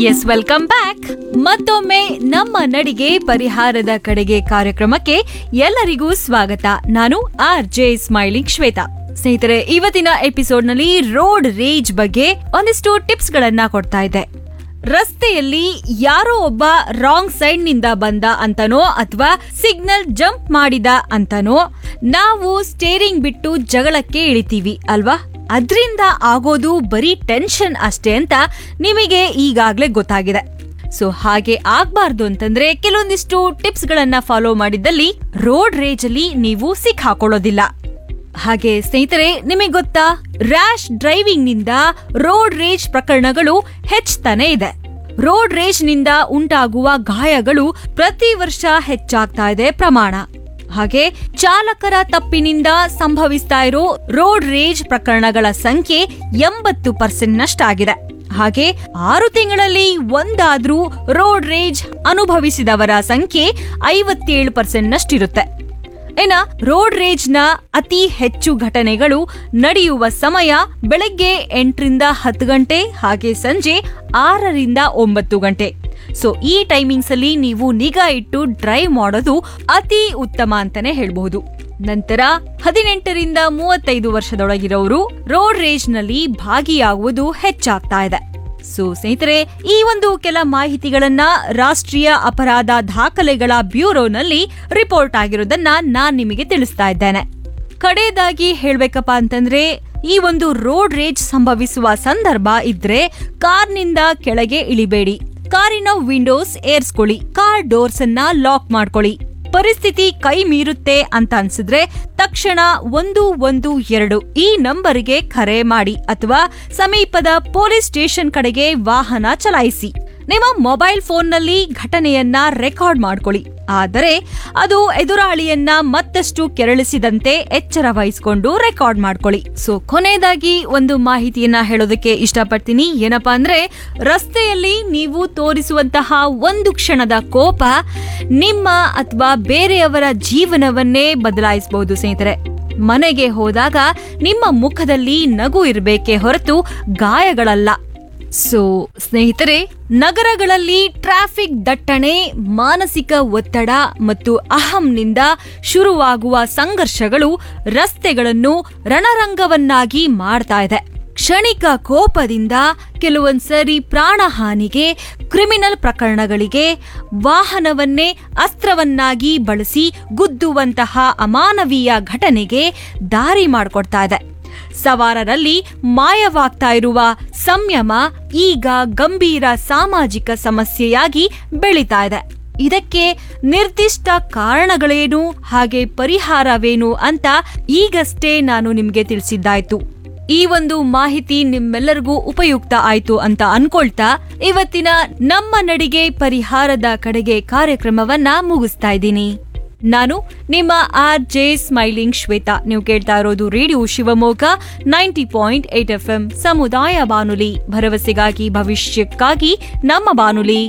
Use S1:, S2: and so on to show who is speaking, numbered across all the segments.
S1: S welcome back ಮತ್ತೊಮ್ಮೆ ನಮ್ಮ ನಡಿಗೆ ಪರಿಹಾರದ ಕಡೆಗೆ ಕಾರ್ಯಕ್ರಮಕ್ಕೆ ಎಲ್ಲರಿಗೂ ಸ್ವಾಗತ ನಾನು ಆರ್ ಜೆ ಸ್ಮೈಲಿಂಗ್ ಶ್ವೇತಾ ಸ್ನೇಹಿತರೆ ಇವತ್ತಿನ ಎಪಿಸೋಡ್ ನಲ್ಲಿ ರೋಡ್ ರೇಜ್ ಬಗ್ಗೆ ಒಂದಿಷ್ಟು ಟಿಪ್ಸ್ ಗಳನ್ನ ಕೊಡ್ತಾ ಇದ್ದೆ ರಸ್ತೆಯಲ್ಲಿ ಯಾರೋ ಒಬ್ಬ ರಾಂಗ್ ಸೈಡ್ ನಿಂದ ಬಂದ ಅಂತನೋ ಅಥವಾ ಸಿಗ್ನಲ್ ಜಂಪ್ ಮಾಡಿದ ಅಂತನೋ ನಾವು ಸ್ಟೇರಿಂಗ್ ಬಿಟ್ಟು ಜಗಳಕ್ಕೆ ಇಳಿತೀವಿ ಅಲ್ವಾ ಅದ್ರಿಂದ ಆಗೋದು ಬರೀ ಟೆನ್ಷನ್ ಅಷ್ಟೇ ಅಂತ ನಿಮಗೆ ಈಗಾಗ್ಲೇ ಗೊತ್ತಾಗಿದೆ ಸೊ ಹಾಗೆ ಆಗ್ಬಾರ್ದು ಅಂತಂದ್ರೆ ಕೆಲವೊಂದಿಷ್ಟು ಟಿಪ್ಸ್ ಗಳನ್ನ ಫಾಲೋ ಮಾಡಿದ್ದಲ್ಲಿ ರೋಡ್ ರೇಜ್ ಅಲ್ಲಿ ನೀವು ಸಿಕ್ಕಾಕೊಳ್ಳೋದಿಲ್ಲ ಹಾಗೆ ಸ್ನೇಹಿತರೆ ನಿಮಗೆ ಗೊತ್ತಾ ರ್ಯಾಶ್ ಡ್ರೈವಿಂಗ್ ನಿಂದ ರೋಡ್ ರೇಜ್ ಪ್ರಕರಣಗಳು ಹೆಚ್ಚುತ್ತಾನೆ ಇದೆ ರೋಡ್ ರೇಜ್ ನಿಂದ ಉಂಟಾಗುವ ಗಾಯಗಳು ಪ್ರತಿ ವರ್ಷ ಹೆಚ್ಚಾಗ್ತಾ ಇದೆ ಪ್ರಮಾಣ ಹಾಗೆ ಚಾಲಕರ ತಪ್ಪಿನಿಂದ ಸಂಭವಿಸ್ತಾ ಇರೋ ರೋಡ್ ರೇಜ್ ಪ್ರಕರಣಗಳ ಸಂಖ್ಯೆ ಎಂಬತ್ತು ಪರ್ಸೆಂಟ್ ನಷ್ಟಾಗಿದೆ ಹಾಗೆ ಆರು ತಿಂಗಳಲ್ಲಿ ಒಂದಾದ್ರೂ ರೋಡ್ ರೇಜ್ ಅನುಭವಿಸಿದವರ ಸಂಖ್ಯೆ ಐವತ್ತೇಳು ಪರ್ಸೆಂಟ್ ನಷ್ಟಿರುತ್ತೆ ಇನ್ನ ರೋಡ್ ರೇಜ್ ನ ಅತಿ ಹೆಚ್ಚು ಘಟನೆಗಳು ನಡೆಯುವ ಸಮಯ ಬೆಳಗ್ಗೆ ಎಂಟರಿಂದ ಹತ್ತು ಗಂಟೆ ಹಾಗೆ ಸಂಜೆ ಆರರಿಂದ ಒಂಬತ್ತು ಗಂಟೆ ಸೊ ಈ ಟೈಮಿಂಗ್ಸ್ ಅಲ್ಲಿ ನೀವು ನಿಗಾ ಇಟ್ಟು ಡ್ರೈವ್ ಮಾಡೋದು ಅತಿ ಉತ್ತಮ ಅಂತಾನೆ ಹೇಳ್ಬಹುದು ನಂತರ ಹದಿನೆಂಟರಿಂದ ಮೂವತ್ತೈದು ವರ್ಷದೊಳಗಿರೋರು ರೋಡ್ ರೇಜ್ ನಲ್ಲಿ ಭಾಗಿಯಾಗುವುದು ಹೆಚ್ಚಾಗ್ತಾ ಇದೆ ಸೊ ಸ್ನೇಹಿತರೆ ಈ ಒಂದು ಕೆಲ ಮಾಹಿತಿಗಳನ್ನ ರಾಷ್ಟ್ರೀಯ ಅಪರಾಧ ದಾಖಲೆಗಳ ಬ್ಯೂರೋನಲ್ಲಿ ರಿಪೋರ್ಟ್ ಆಗಿರೋದನ್ನ ನಾನ್ ನಿಮಗೆ ತಿಳಿಸ್ತಾ ಇದ್ದೇನೆ ಕಡೆಯದಾಗಿ ಹೇಳ್ಬೇಕಪ್ಪ ಅಂತಂದ್ರೆ ಈ ಒಂದು ರೋಡ್ ರೇಜ್ ಸಂಭವಿಸುವ ಸಂದರ್ಭ ಇದ್ರೆ ಕಾರ್ನಿಂದ ಕೆಳಗೆ ಇಳಿಬೇಡಿ ಕಾರಿನ ವಿಂಡೋಸ್ ಏರ್ಸ್ಕೊಳ್ಳಿ ಕಾರ್ ಡೋರ್ಸ್ ಅನ್ನ ಲಾಕ್ ಮಾಡ್ಕೊಳ್ಳಿ ಪರಿಸ್ಥಿತಿ ಕೈ ಮೀರುತ್ತೆ ಅಂತ ಅನ್ಸಿದ್ರೆ ತಕ್ಷಣ ಒಂದು ಒಂದು ಎರಡು ಈ ನಂಬರ್ಗೆ ಕರೆ ಮಾಡಿ ಅಥವಾ ಸಮೀಪದ ಪೊಲೀಸ್ ಸ್ಟೇಷನ್ ಕಡೆಗೆ ವಾಹನ ಚಲಾಯಿಸಿ ನಿಮ್ಮ ಮೊಬೈಲ್ ಫೋನ್ನಲ್ಲಿ ಘಟನೆಯನ್ನ ರೆಕಾರ್ಡ್ ಮಾಡ್ಕೊಳ್ಳಿ ಆದರೆ ಅದು ಎದುರಾಳಿಯನ್ನ ಮತ್ತಷ್ಟು ಕೆರಳಿಸಿದಂತೆ ಎಚ್ಚರ ವಹಿಸಿಕೊಂಡು ರೆಕಾರ್ಡ್ ಮಾಡ್ಕೊಳ್ಳಿ ಸೊ ಕೊನೆಯದಾಗಿ ಒಂದು ಮಾಹಿತಿಯನ್ನ ಹೇಳೋದಕ್ಕೆ ಇಷ್ಟಪಡ್ತೀನಿ ಏನಪ್ಪಾ ಅಂದ್ರೆ ರಸ್ತೆಯಲ್ಲಿ ನೀವು ತೋರಿಸುವಂತಹ ಒಂದು ಕ್ಷಣದ ಕೋಪ ನಿಮ್ಮ ಅಥವಾ ಬೇರೆಯವರ ಜೀವನವನ್ನೇ ಬದಲಾಯಿಸಬಹುದು ಸ್ನೇಹಿತರೆ ಮನೆಗೆ ಹೋದಾಗ ನಿಮ್ಮ ಮುಖದಲ್ಲಿ ನಗು ಇರಬೇಕೇ ಹೊರತು ಗಾಯಗಳಲ್ಲ ಸೊ ಸ್ನೇಹಿತರೆ ನಗರಗಳಲ್ಲಿ ಟ್ರಾಫಿಕ್ ದಟ್ಟಣೆ ಮಾನಸಿಕ ಒತ್ತಡ ಮತ್ತು ಅಹಂನಿಂದ ಶುರುವಾಗುವ ಸಂಘರ್ಷಗಳು ರಸ್ತೆಗಳನ್ನು ರಣರಂಗವನ್ನಾಗಿ ಮಾಡ್ತಾ ಇದೆ ಕ್ಷಣಿಕ ಕೋಪದಿಂದ ಕೆಲವೊಂದ್ಸರಿ ಪ್ರಾಣಹಾನಿಗೆ ಕ್ರಿಮಿನಲ್ ಪ್ರಕರಣಗಳಿಗೆ ವಾಹನವನ್ನೇ ಅಸ್ತ್ರವನ್ನಾಗಿ ಬಳಸಿ ಗುದ್ದುವಂತಹ ಅಮಾನವೀಯ ಘಟನೆಗೆ ದಾರಿ ಮಾಡಿಕೊಡ್ತಾ ಇದೆ ಸವಾರರಲ್ಲಿ ಮಾಯವಾಗ್ತಾ ಇರುವ ಸಂಯಮ ಈಗ ಗಂಭೀರ ಸಾಮಾಜಿಕ ಸಮಸ್ಯೆಯಾಗಿ ಬೆಳೀತಾ ಇದೆ ಇದಕ್ಕೆ ನಿರ್ದಿಷ್ಟ ಕಾರಣಗಳೇನು ಹಾಗೆ ಪರಿಹಾರವೇನು ಅಂತ ಈಗಷ್ಟೇ ನಾನು ನಿಮ್ಗೆ ತಿಳಿಸಿದ್ದಾಯ್ತು ಈ ಒಂದು ಮಾಹಿತಿ ನಿಮ್ಮೆಲ್ಲರಿಗೂ ಉಪಯುಕ್ತ ಆಯ್ತು ಅಂತ ಅನ್ಕೊಳ್ತಾ ಇವತ್ತಿನ ನಮ್ಮ ನಡಿಗೆ ಪರಿಹಾರದ ಕಡೆಗೆ ಕಾರ್ಯಕ್ರಮವನ್ನ ಮುಗಿಸ್ತಾ ಇದ್ದೀನಿ ನಾನು ನಿಮ್ಮ ಆರ್ ಜೆ ಸ್ಮೈಲಿಂಗ್ ಶ್ವೇತಾ ನೀವು ಕೇಳ್ತಾ ಇರೋದು radio Shivamogga ninety point eight F M ಸಮುದಾಯ ಬಾನುಲಿ ಭರವಸೆಗಾಗಿ ಭವಿಷ್ಯಕ್ಕಾಗಿ ನಮ್ಮ ಬಾನುಲಿ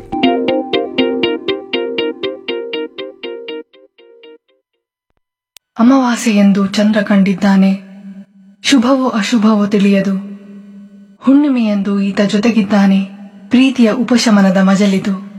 S2: ಅಮಾವಾಸ್ಯೆಯೆಂದು ಚಂದ್ರ ಕಂಡಿದ್ದಾನೆ ಶುಭವೋ ಅಶುಭವೋ ತಿಳಿಯದು ಹುಣ್ಣಿಮೆಯೆಂದು ಈತ ಜೊತೆಗಿದ್ದಾನೆ ಪ್ರೀತಿಯ ಉಪಶಮನದ ಮಜಲಿದು